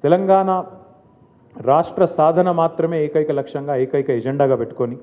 తెలంగాణ రాష్ట్ర సాధన మాత్రమే ఏకైక లక్ష్యంగా ఏకైక ఎజెండాగా పెట్టుకొని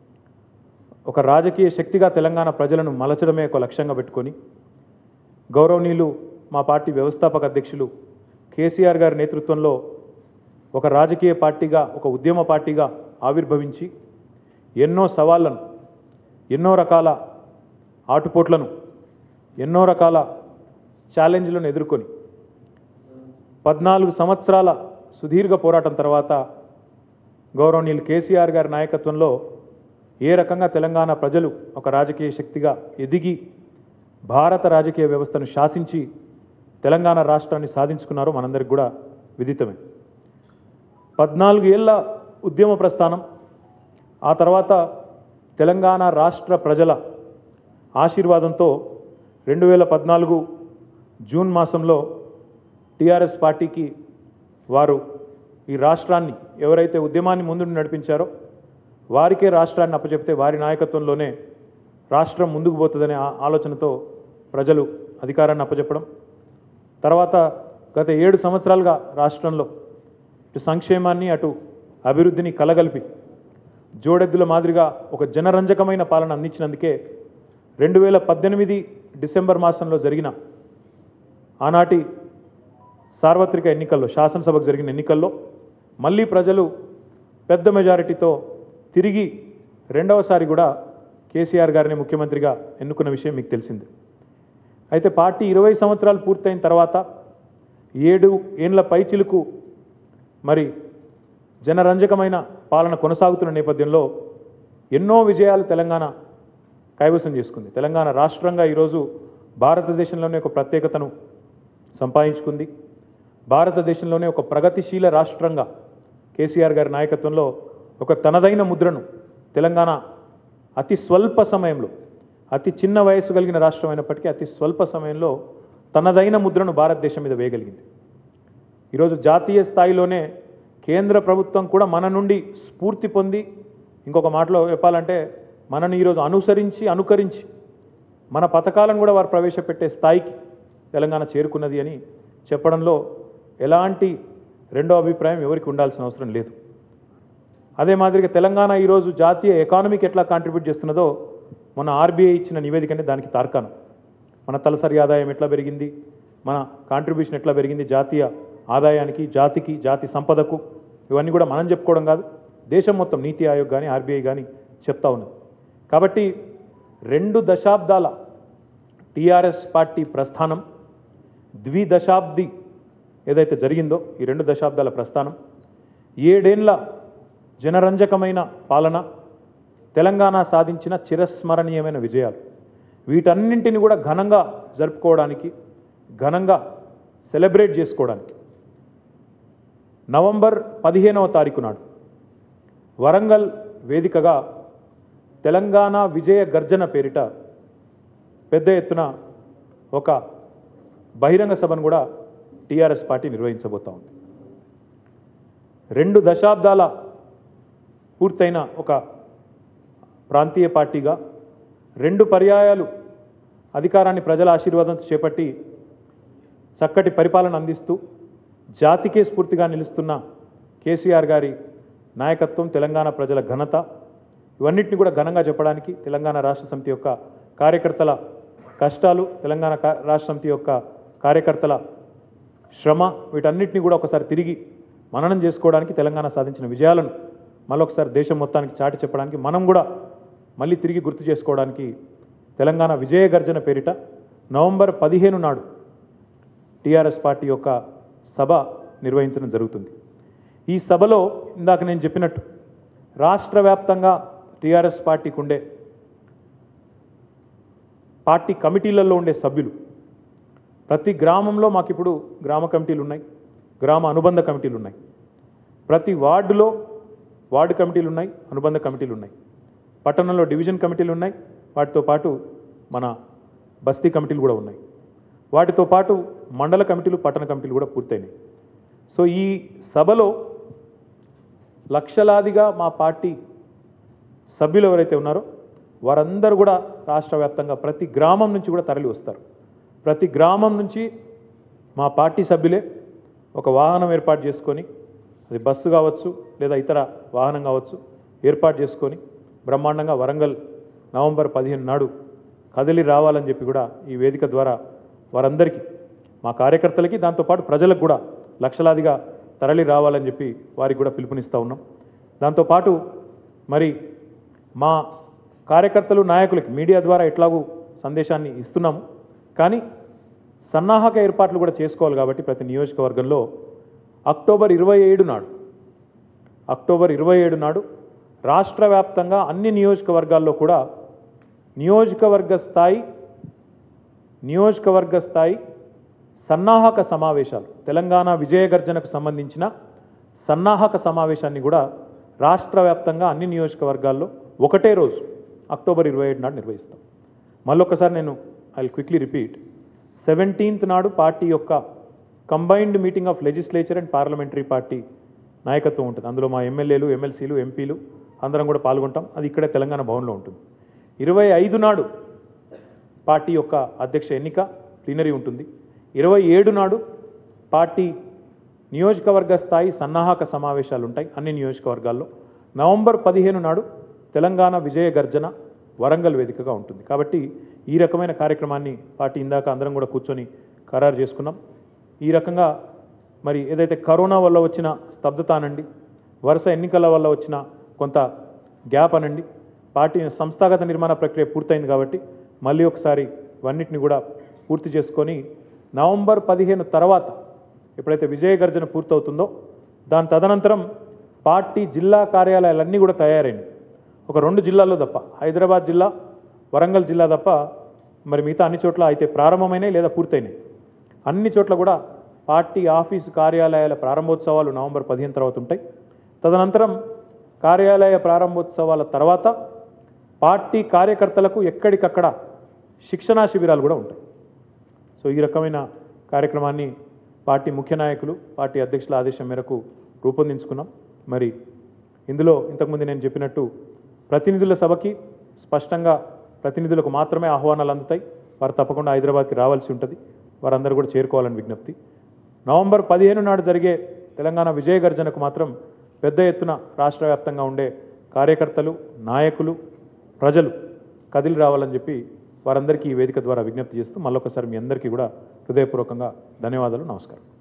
ఒక రాజకీయ శక్తిగా తెలంగాణ ప్రజలను మలచడమే ఒక లక్ష్యంగా పెట్టుకొని గౌరవనీయులు మా పార్టీ వ్యవస్థాపక అధ్యక్షులు కేసీఆర్ గారి నేతృత్వంలో ఒక రాజకీయ పార్టీగా ఒక ఉద్యమ పార్టీగా ఆవిర్భవించి ఎన్నో సవాళ్లను ఎన్నో రకాల ఆటుపోట్లను ఎన్నో రకాల ఛాలెంజ్లను ఎదుర్కొని పద్నాలుగు సంవత్సరాల సుదీర్ఘ పోరాటం తర్వాత గౌరవనీయులు కేసీఆర్ గారి నాయకత్వంలో ఏ రకంగా తెలంగాణ ప్రజలు ఒక రాజకీయ శక్తిగా ఎదిగి భారత రాజకీయ వ్యవస్థను శాసించి తెలంగాణ రాష్ట్రాన్ని సాధించుకున్నారో మనందరికి కూడా విదితమే పద్నాలుగు ఏళ్ళ ఉద్యమ ప్రస్థానం ఆ తర్వాత తెలంగాణ రాష్ట్ర ప్రజల ఆశీర్వాదంతో రెండు వేల పద్నాలుగు జూన్ మాసంలో టీఆర్ఎస్ పార్టీకి వారు ఈ రాష్ట్రాన్ని ఎవరైతే ఉద్యమాన్ని ముందు నడిపించారో వారికే రాష్ట్రాన్ని అప్పచెప్తే వారి నాయకత్వంలోనే రాష్ట్రం ముందుకు పోతుందనే ఆ- ఆలోచనతో ప్రజలు అధికారాన్ని అప్పచెప్పడం తర్వాత గత ఏడు సంవత్సరాలుగా రాష్ట్రంలో ఇటు సంక్షేమాన్ని అటు అభివృద్ధిని కలగలిపి జోడెద్దుల మాదిరిగా ఒక జనరంజకమైన పాలన అందించినందుకే రెండు వేల పద్దెనిమిది డిసెంబర్ మాసంలో జరిగిన ఆనాటి సార్వత్రిక ఎన్నికల్లో శాసనసభకు జరిగిన ఎన్నికల్లో మళ్ళీ ప్రజలు పెద్ద మెజారిటీతో తిరిగి రెండవసారి కూడా కేసీఆర్ గారిని ముఖ్యమంత్రిగా ఎన్నుకున్న విషయం మీకు తెలిసిందే అయితే పార్టీ ఇరవై సంవత్సరాలు పూర్తయిన తర్వాత ఏడు ఏండ్ల పైచిలుకు మరి జనరంజకమైన పాలన కొనసాగుతున్న నేపథ్యంలో ఎన్నో విజయాలు తెలంగాణ కైవసం చేసుకుంది తెలంగాణ రాష్ట్రంగా ఈరోజు భారతదేశంలోనే ఒక ప్రత్యేకతను సంపాదించుకుంది భారతదేశంలోనే ఒక ప్రగతిశీల రాష్ట్రంగా కేసీఆర్ గారి నాయకత్వంలో ఒక తనదైన ముద్రను తెలంగాణ అతి స్వల్ప సమయంలో అతి చిన్న వయస్సు కలిగిన రాష్ట్రం అయినప్పటికీ అతి స్వల్ప సమయంలో తనదైన ముద్రను భారతదేశం మీద వేయగలిగింది ఈరోజు జాతీయ స్థాయిలోనే కేంద్ర ప్రభుత్వం కూడా మన నుండి స్ఫూర్తి పొంది ఇంకొక మాటలో చెప్పాలంటే మనని ఈరోజు అనుసరించి అనుకరించి మన పథకాలను కూడా వారు ప్రవేశపెట్టే స్థాయికి తెలంగాణ చేరుకున్నది అని చెప్పడంలో ఎలాంటి రెండో అభిప్రాయం ఎవరికి ఉండాల్సిన అవసరం లేదు అదే మాదిరిగా తెలంగాణ ఈరోజు జాతీయ ఎకానమీకి ఎట్లా కాంట్రిబ్యూట్ చేస్తున్నదో మన ఆర్బీఐ ఇచ్చిన నివేదికనే దానికి తార్కాణం మన తలసరి ఆదాయం ఎట్లా పెరిగింది మన కాంట్రిబ్యూషన్ ఎట్లా పెరిగింది జాతీయ ఆదాయానికి జాతికి జాతి సంపదకు ఇవన్నీ కూడా మనం చెప్పుకోవడం కాదు దేశం మొత్తం నీతి ఆయోగ్ కానీ ఆర్బీఐ కానీ చెప్తా ఉన్నది కాబట్టి రెండు దశాబ్దాల టీఆర్ఎస్ పార్టీ ప్రస్థానం ద్విదశాబ్ది ఏదైతే జరిగిందో ఈ రెండు దశాబ్దాల ప్రస్థానం ఏడేండ్ల జనరంజకమైన పాలన తెలంగాణ సాధించిన చిరస్మరణీయమైన విజయాలు వీటన్నింటిని కూడా ఘనంగా జరుపుకోవడానికి ఘనంగా సెలబ్రేట్ చేసుకోవడానికి నవంబర్ పదిహేనవ తారీఖు నాడు వరంగల్ వేదికగా తెలంగాణ విజయ గర్జన పేరిట పెద్ద ఎత్తున ఒక బహిరంగ సభను కూడా టీఆర్ఎస్ పార్టీ నిర్వహించబోతా ఉంది రెండు దశాబ్దాల పూర్తయిన ఒక ప్రాంతీయ పార్టీగా రెండు పర్యాయాలు అధికారాన్ని ప్రజల ఆశీర్వాదంతో చేపట్టి చక్కటి పరిపాలన అందిస్తూ జాతికే స్ఫూర్తిగా నిలుస్తున్న కేసీఆర్ గారి నాయకత్వం తెలంగాణ ప్రజల ఘనత ఇవన్నిటిని కూడా ఘనంగా చెప్పడానికి తెలంగాణ రాష్ట్ర సమితి యొక్క కార్యకర్తల కష్టాలు తెలంగాణ కా- రాష్ట్ర సమితి యొక్క కార్యకర్తల శ్రమ వీటన్నిటిని కూడా ఒకసారి తిరిగి మననం చేసుకోవడానికి తెలంగాణ సాధించిన విజయాలను మళ్ళొకసారి దేశం మొత్తానికి చాటి చెప్పడానికి మనం కూడా మళ్ళీ తిరిగి గుర్తు చేసుకోవడానికి తెలంగాణ విజయ గర్జన పేరిట నవంబర్ పదిహేను నాడు టీఆర్ఎస్ పార్టీ యొక్క సభ నిర్వహించడం జరుగుతుంది ఈ సభలో ఇందాక నేను చెప్పినట్టు రాష్ట్ర వ్యాప్తంగా టీఆర్ఎస్ పార్టీకి ఉండే పార్టీ కమిటీలలో ఉండే సభ్యులు ప్రతి గ్రామంలో మాకు ఇప్పుడు గ్రామ కమిటీలు ఉన్నాయి గ్రామ అనుబంధ కమిటీలు ఉన్నాయి ప్రతి వార్డులో వార్డు కమిటీలు ఉన్నాయి అనుబంధ కమిటీలు ఉన్నాయి పట్టణంలో డివిజన్ కమిటీలు ఉన్నాయి వాటితో పాటు మన బస్తీ కమిటీలు కూడా ఉన్నాయి వాటితో పాటు మండల కమిటీలు పట్టణ కమిటీలు కూడా పూర్తయినాయి సో ఈ సభలో లక్షలాదిగా మా పార్టీ సభ్యులు ఎవరైతే ఉన్నారో వారందరూ కూడా రాష్ట్ర వ్యాప్తంగా ప్రతి గ్రామం నుంచి కూడా తరలి వస్తారు ప్రతి గ్రామం నుంచి మా పార్టీ సభ్యులే ఒక వాహనం ఏర్పాటు చేసుకొని అది బస్సు కావచ్చు లేదా ఇతర వాహనం కావచ్చు ఏర్పాటు చేసుకొని బ్రహ్మాండంగా వరంగల్ నవంబర్ పదిహేను నాడు కదిలి రావాలని చెప్పి కూడా ఈ వేదిక ద్వారా వారందరికీ మా కార్యకర్తలకి దాంతోపాటు ప్రజలకు కూడా లక్షలాదిగా తరలి రావాలని చెప్పి వారికి కూడా పిలుపునిస్తూ ఉన్నాం దాంతోపాటు మరి మా కార్యకర్తలు నాయకులకి మీడియా ద్వారా ఎట్లాగూ సందేశాన్ని ఇస్తున్నాము కానీ సన్నాహక ఏర్పాట్లు కూడా చేసుకోవాలి కాబట్టి ప్రతి నియోజకవర్గంలో అక్టోబర్ ఇరవై ఏడు నాడు అక్టోబర్ ఇరవై ఏడు నాడు రాష్ట్ర వ్యాప్తంగా అన్ని నియోజకవర్గాల్లో కూడా నియోజకవర్గ స్థాయి నియోజకవర్గ స్థాయి సన్నాహక సమావేశాలు తెలంగాణ విజయగర్జనకు సంబంధించిన సన్నాహక సమావేశాన్ని కూడా రాష్ట్ర వ్యాప్తంగా అన్ని నియోజకవర్గాల్లో ఒకటే రోజు అక్టోబర్ ఇరవై ఏడు నాడు నిర్వహిస్తాం మళ్ళొకసారి నేను ఐ క్విక్లీ రిపీట్ సెవెంటీన్త్ నాడు పార్టీ యొక్క combined meeting of legislature and parliamentary party నాయకత్వం ఉంటుంది అందులో మా ఎమ్మెల్యేలు ఎమ్మెల్సీలు ఎంపీలు అందరం కూడా పాల్గొంటాం అది ఇక్కడే తెలంగాణ భవన్లో ఉంటుంది ఇరవై ఐదు నాడు పార్టీ యొక్క అధ్యక్ష ఎన్నిక ప్లీనరీ ఉంటుంది ఇరవై ఏడు నాడు పార్టీ నియోజకవర్గ స్థాయి సన్నాహక సమావేశాలు ఉంటాయి అన్ని నియోజకవర్గాల్లో నవంబర్ పదిహేను నాడు తెలంగాణ విజయ గర్జన వరంగల్ వేదికగా ఉంటుంది కాబట్టి ఈ రకమైన కార్యక్రమాన్ని పార్టీ ఇందాక అందరం కూడా కూర్చొని ఖరారు చేసుకున్నాం ఈ రకంగా మరి ఏదైతే కరోనా వల్ల వచ్చిన స్తబ్దత అనండి వరుస ఎన్నికల వల్ల వచ్చిన కొంత గ్యాప్ అనండి పార్టీ సంస్థాగత నిర్మాణ ప్రక్రియ పూర్తయింది కాబట్టి మళ్ళీ ఒకసారి ఇవన్నిటిని కూడా పూర్తి చేసుకొని నవంబర్ పదిహేను తర్వాత ఎప్పుడైతే విజయ గర్జన పూర్తవుతుందో దాని తదనంతరం పార్టీ జిల్లా కార్యాలయాలన్నీ కూడా తయారైనవి ఒక రెండు జిల్లాల్లో తప్ప హైదరాబాద్ జిల్లా వరంగల్ జిల్లా తప్ప మరి మిగతా అన్ని చోట్ల అయితే ప్రారంభమైనాయి లేదా పూర్తయినాయి అన్ని చోట్ల కూడా పార్టీ ఆఫీసు కార్యాలయాల ప్రారంభోత్సవాలు నవంబర్ పదిహేను తర్వాత ఉంటాయి తదనంతరం కార్యాలయ ప్రారంభోత్సవాల తర్వాత పార్టీ కార్యకర్తలకు ఎక్కడికక్కడ శిక్షణా శిబిరాలు కూడా ఉంటాయి సో ఈ రకమైన కార్యక్రమాన్ని పార్టీ ముఖ్య నాయకులు పార్టీ అధ్యక్షుల ఆదేశం మేరకు రూపొందించుకున్నాం మరి ఇందులో ఇంతకుముందు నేను చెప్పినట్టు ప్రతినిధుల సభకి స్పష్టంగా ప్రతినిధులకు మాత్రమే ఆహ్వానాలు అందుతాయి వారు తప్పకుండా హైదరాబాద్కి రావాల్సి ఉంటుంది వారందరూ కూడా చేరుకోవాలని విజ్ఞప్తి నవంబర్ పదిహేను నాడు జరిగే తెలంగాణ విజయ గర్జనకు మాత్రం పెద్ద ఎత్తున రాష్ట్ర వ్యాప్తంగా ఉండే కార్యకర్తలు నాయకులు ప్రజలు కదిలి రావాలని చెప్పి వారందరికీ ఈ వేదిక ద్వారా విజ్ఞప్తి చేస్తూ మళ్ళొకసారి మీ అందరికీ కూడా హృదయపూర్వకంగా ధన్యవాదాలు నమస్కారం